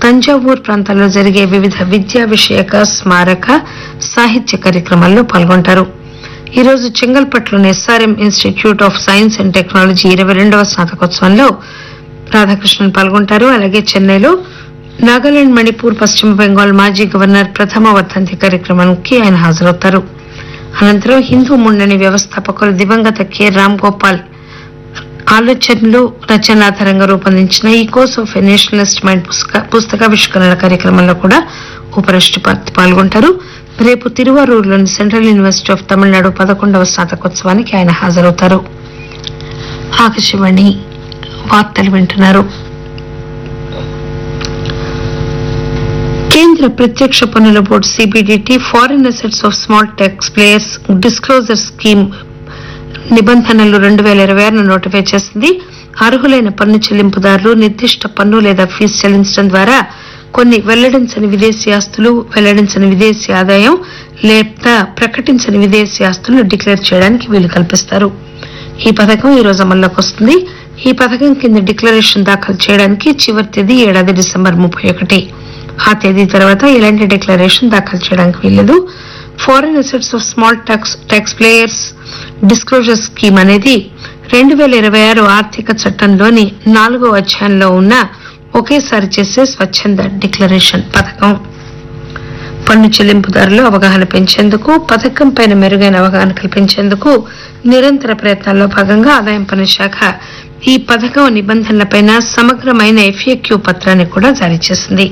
తంజావూర్ ప్రాంతాల్లో జరిగే వివిధ విద్యా విషయక స్మారక సాహిత్య కార్యక్రమాల్లో పాల్గొంటారు ఈ రోజు చెంగల్పట్టులోని SRM institute of science and technology ఇరవై రెండవ స్నాతకోత్సవంలో రాధాకృష్ణన్ పాల్గొంటారు అలాగే చెన్నైలో నాగాలాండ్ మణిపూర్ పశ్చిమ బెంగాల్ మాజీ గవర్నర్ ప్రథమ వర్ధంతి కార్యక్రమానికి ఆయన హాజరవుతారు అనంతరం హిందూ మున్నణి వ్యవస్థాపకులు దివంగత కె రామ్ గోపాల్ ఆలోచనలు రచనల ఆధారంగా రూపొందించిన ఈ course of a nationalist mind పుస్తక పుస్తకావిష్కరణ కార్యక్రమంలో కూడా ఉపరాష్ట్రపతి పాల్గొంటారు రేపు తిరువారూరులోని సెంట్రల్ యూనివర్సిటీ ఆఫ్ తమిళనాడు పదకొండవ స్నాతకోత్సవానికి ఆయన హాజరవుతారు ఆకాశవాణి వార్తలు వింటున్నారు కేంద్ర ప్రత్యక్ష పన్నుల board C B D T foreign assets of small tax players disclosure scheme నిబంధనలు రెండు వేల ఇరవై ఆరును నోటిఫై చేసింది అర్హులైన పన్ను చెల్లింపుదారులు నిర్దిష్ట పన్ను లేదా ఫీజు చెల్లించడం ద్వారా కొన్ని వెల్లడించని విదేశీ ఆస్తులు వెల్లడించని విదేశీ ఆదాయం లేదా ప్రకటించని విదేశీ ఆస్తులను డిక్లేర్ చేయడానికి వీలు కల్పిస్తారు ఈ పథకం ఈ రోజు అమల్లోకి వస్తుంది ఈ పథకం కింద డిక్లరేషన్ దాఖలు చేయడానికి చివరి తేదీ ఏడాది డిసెంబర్ ముప్పై ఒకటి ఆ తేదీ తర్వాత ఎలాంటి డిక్లరేషన్ దాఖలు చేయడానికి వీల్లేదు foreign assets of small tax tax players disclosure scheme అనేది రెండు వేల ఇరవై ఆరు ఆర్థిక చట్టంలోని నాలుగో అధ్యాయంలో ఉన్న ఒకేసారి చేసే స్వచ్ఛంద డిక్లరేషన్ పథకం పన్ను చెల్లింపుదారులు అవగాహన పెంచేందుకు పథకం పైన మెరుగైన అవగాహన కల్పించేందుకు నిరంతర ప్రయత్నాల్లో భాగంగా ఆదాయం పన్ను శాఖ ఈ పథకం నిబంధనలపైన సమగ్రమైన ఎఫ్ఏక్యూ పత్రాన్ని కూడా జారీ చేసింది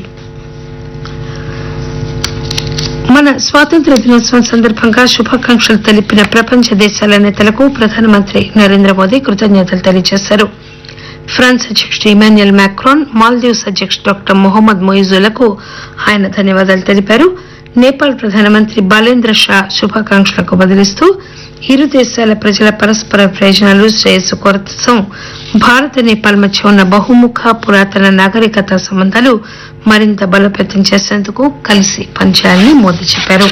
మన స్వాతంత్ర దినోత్సవం సందర్భంగా శుభాకాంక్షలు తెలిపిన ప్రపంచ దేశాల నేతలకు ప్రధానమంత్రి నరేంద్ర మోదీ కృతజ్ఞతలు తెలియజేశారు ఫ్రాన్స్ అధ్యక్షుడు ఇమాన్యుయల్ మాక్రాన్ మాల్దీవ్స్ అధ్యక్షుడు డాక్టర్ మొహమ్మద్ మొయిజులకు ఆయన ధన్యవాదాలు తెలిపారు నేపాల్ ప్రధానమంత్రి బాలేంద్ర షా శుభాకాంక్షలకు బదిలిస్తూ ఇరు దేశాల ప్రజల పరస్పర ప్రయోజనాలు శ్రేయస్సు కోసం భారత్ నేపాల్ మధ్య ఉన్న బహుముఖ పురాతన నాగరికత సంబంధాలు మరింత బలోపేతం చేసేందుకు కలిసి పనిచేయాలని మోదీ చెప్పారు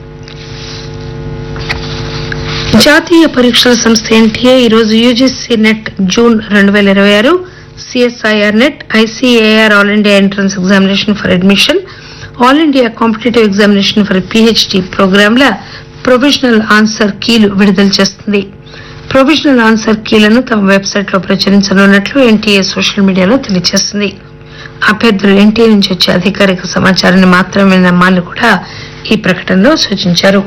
జాతీయ పరీక్షల సంస్థ ఎన్టీఏ ఈరోజు యూజీసీ నెట్ జూన్ రెండు వేల ఇరవై ఆరు C S I R net I C A R all India entrance examination for admission all India competitive examination for P H D ప్రోగ్రాంల ప్రొవిజనల్ ఆన్సర్ కీలు విడుదల చేస్తుంది ప్రొవిజనల్ ఆన్సర్ కీలను తమ వెబ్సైట్ లో ప్రచురించనున్నట్లు ఎన్టీఏ సోషల్ మీడియాలో తెలియజేసింది అభ్యర్థులు ఎన్టీఏ నుంచి వచ్చే అధికారిక సమాచారాన్ని మాత్రమే నమ్మాలని కూడా ఈ ప్రకటనలో సూచించారు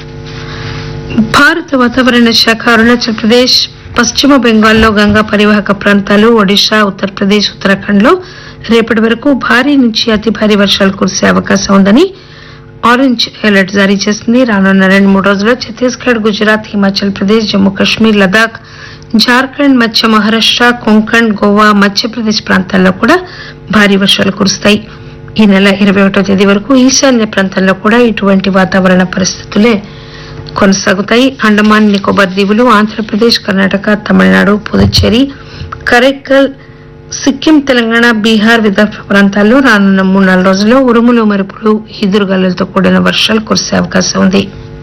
భారత వాతావరణ శాఖ అరుణాచల్ ప్రదేశ్ పశ్చిమ బెంగాల్లో గంగా పరివాహక ప్రాంతాలు ఒడిశా ఉత్తరప్రదేశ్ ఉత్తరాఖండ్ లో రేపటి వరకు భారీ నుంచి అతి భారీ వర్షాలు కురిసే అవకాశం ఉందని ఆరెంజ్ అలర్ట్ జారీ చేసింది రానున్న రెండు మూడు రోజుల్లో ఛత్తీస్గఢ్ గుజరాత్ హిమాచల్ ప్రదేశ్ జమ్మూ కాశ్మీర్ లదాఖ్ జార్ఖండ్ మధ్య మహారాష్ట్ర కొంకణ్ గోవా మధ్యప్రదేశ్ ప్రాంతాల్లో కూడా భారీ వర్షాలు కురుస్తాయి ఈ నెల ఇరవై ఒకటో తేదీ వరకు ఈశాన్య ప్రాంతంలో కూడా ఇటువంటి వాతావరణ పరిస్థితులే కొనసాగుతాయి అండమాన్ నికోబార్ దీవులు ఆంధ్రప్రదేశ్ కర్ణాటక తమిళనాడు పుదుచ్చేరి కరైకల్ సిక్కిం తెలంగాణ బీహార్ విదర్భ ప్రాంతాల్లో రానున్న మూడు నాలుగు రోజుల్లో ఉరుములు మెరుపులు ఈదురుగాలులతో కూడిన వర్షాలు కురిసే అవకాశం ఉంది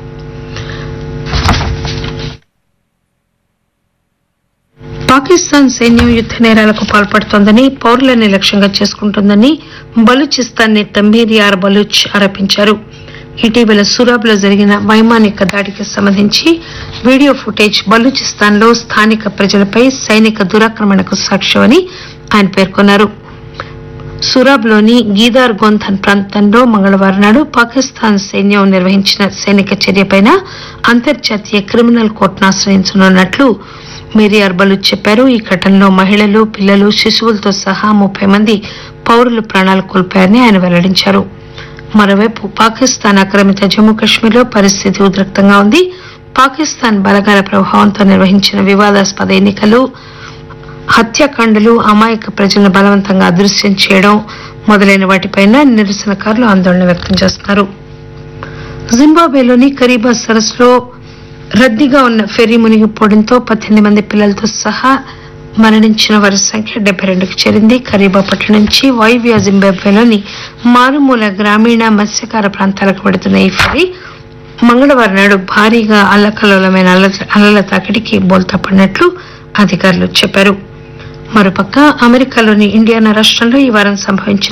పాకిస్తాన్ సైన్యం యుద్ధ నేరాలకు పాల్పడుతోందని పౌరులని లక్ష్యంగా చేసుకుంటోందని బలూచిస్తాన్ నేత మీర్యార్ బలూచ్ ఆరోపించారు ఇటీవల సూరాబ్ లో జరిగిన వైమానిక దాడికి సంబంధించి వీడియో ఫుటేజ్ బలూచిస్తాన్ లో స్థానిక ప్రజలపై సైనిక దురాక్రమణకు సాక్ష్యమని ఆయన పేర్కొన్నారు సూరాబ్ లోని గీదార్ గోంధన్ ప్రాంతంలో మంగళవారం నాడు పాకిస్తాన్ సైన్యం నిర్వహించిన సైనిక చర్యపైన అంతర్జాతీయ క్రిమినల్ కోర్టును ఆశ్రయించనున్నట్లు మిరియార్ బలూచ్ చెప్పారు ఈ ఘటనలో మహిళలు పిల్లలు శిశువులతో సహా ముప్పై మంది పౌరులు ప్రాణాలు కోల్పోయారని ఆయన వెల్లడించారు మరోవైపు పాకిస్తాన్ ఆక్రమిత జమ్మూ కాశ్మీర్లో పరిస్థితి ఉద్రిక్తంగా ఉంది పాకిస్తాన్ బలగాల ప్రభావంతో నిర్వహించిన వివాదాస్పద ఎన్నికలు హత్యాకాండలు అమాయక ప్రజలను బలవంతంగా అదృశ్యం చేయడం మొదలైన వాటిపైన నిరసనకారులు ఆందోళన వ్యక్తం చేస్తున్నారు జింబాబ్వేలోని కరీబా సరస్సులో రద్దీగా ఉన్న ఫెర్రీ మునిగిపోవడంతో పద్దెనిమిది మంది పిల్లలతో సహా మరణించిన వారి సంఖ్య డెబ్బై రెండుకు చేరింది కరీబా పట్టణం నుంచి వాయువ్య జింబాబ్వేలోని మారుమూల గ్రామీణ మత్స్యకార ప్రాంతాలకు వెడుతున్న ఈ ఫెర్రీ మంగళవారం నాడు భారీగా అల్లకల్లోలమైన అల- అలల తాకిడికి బోల్తా పడినట్లు అధికారులు చెప్పారు మరోపక్క అమెరికాలోని ఇండియానా రాష్ట్రంలో ఈ వారం సంభవించిన